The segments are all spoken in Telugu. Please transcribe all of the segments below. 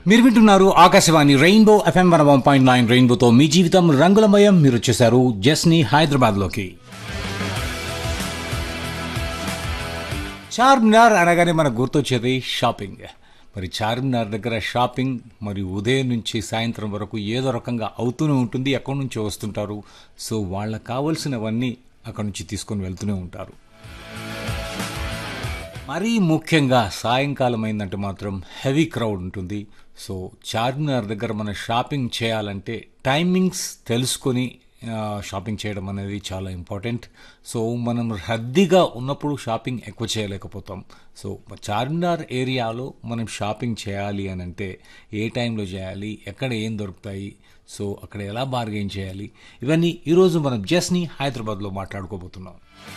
మీరు వింటున్నారు Akashvani rainbow F M one one point nine రెయిన్బోతో మీ జీవితం రంగులమయం మీరు వచ్చేసారు జస్ని హైదరాబాద్లోకి చార్మినార్ అనగానే మనకు గుర్తొచ్చేది షాపింగ్ మరి చార్మినార్ దగ్గర షాపింగ్ మరి ఉదయం నుంచి సాయంత్రం వరకు ఏదో రకంగా అవుతూనే ఉంటుంది ఎక్కడి నుంచి వస్తుంటారు సో వాళ్ళకి కావలసినవన్నీ అక్కడి నుంచి తీసుకొని వెళ్తూనే ఉంటారు మరీ ముఖ్యంగా సాయంకాలం అయిందంటే మాత్రం హెవీ క్రౌడ్ ఉంటుంది సో చార్మినార్ దగ్గర మనం షాపింగ్ చేయాలంటే టైమింగ్స్ తెలుసుకొని ఆ, షాపింగ్ చేయడం అనేది చాలా ఇంపార్టెంట్ సో మనం రద్దీగా ఉన్నప్పుడు షాపింగ్ ఎక్కువ చేయలేకపోతాం సో చార్మినార్ ఏరియాలో మనం షాపింగ్ చేయాలి అని అంటే ఏ టైంలో చేయాలి ఎక్కడ ఏం దొరుకుతాయి సో అక్కడ ఎలా బార్గెయిన్ చేయాలి ఇవన్నీ ఈరోజు మనం జస్ని హైదరాబాద్లో మాట్లాడుకోబోతున్నాం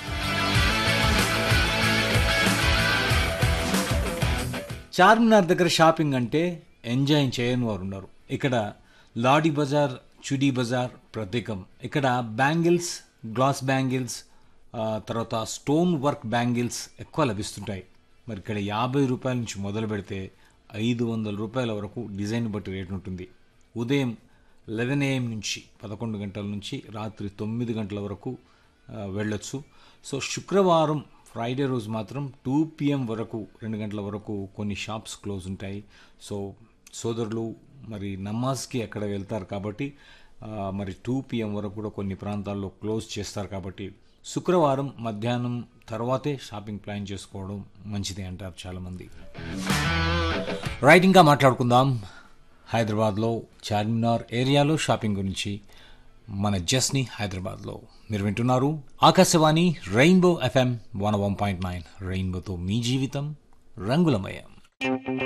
చార్మినార్ దగ్గర షాపింగ్ అంటే ఎంజాయ్ చేయని వారు ఉన్నారు ఇక్కడ లాడీ బజార్ చుడీ బజార్ ప్రత్యేకం ఇక్కడ బ్యాంగిల్స్ గ్లాస్ బ్యాంగిల్స్ ఆ, తర్వాత స్టోన్ వర్క్ బ్యాంగిల్స్ ఎక్కువ లభిస్తుంటాయి మరి ఇక్కడ యాభై రూపాయల నుంచి మొదలు పెడితే ఐదు వందల రూపాయల వరకు డిజైన్ బట్టి రేట్ ఉంటుంది ఉదయం లెవెన్ ఏఎం నుంచి పదకొండు గంటల నుంచి రాత్రి తొమ్మిది గంటల వరకు ఆ, వెళ్ళొచ్చు సో శుక్రవారం ఫ్రైడే రోజు మాత్రం టూ పిఎం వరకు రెండు గంటల వరకు కొన్ని షాప్స్ క్లోజ్ ఉంటాయి సో సోదరులు మరి నమాజ్కి అక్కడ వెళ్తారు కాబట్టి ఆ, మరి టూ పిఎం వరకు కూడా కొన్ని ప్రాంతాల్లో క్లోజ్ చేస్తారు కాబట్టి శుక్రవారం మధ్యాహ్నం తర్వాతే షాపింగ్ ప్లాన్ చేసుకోవడం మంచిది అంటారు చాలామంది రైట్ ఇంకా మాట్లాడుకుందాం హైదరాబాద్లో చార్మినార్ ఏరియాలో షాపింగ్ గురించి మన జస్ని హైదరాబాద్లో మీరు వింటున్నారు Akashvani rainbow F M one one point nine రెయిన్బోతో మీ జీవితం రంగులమయం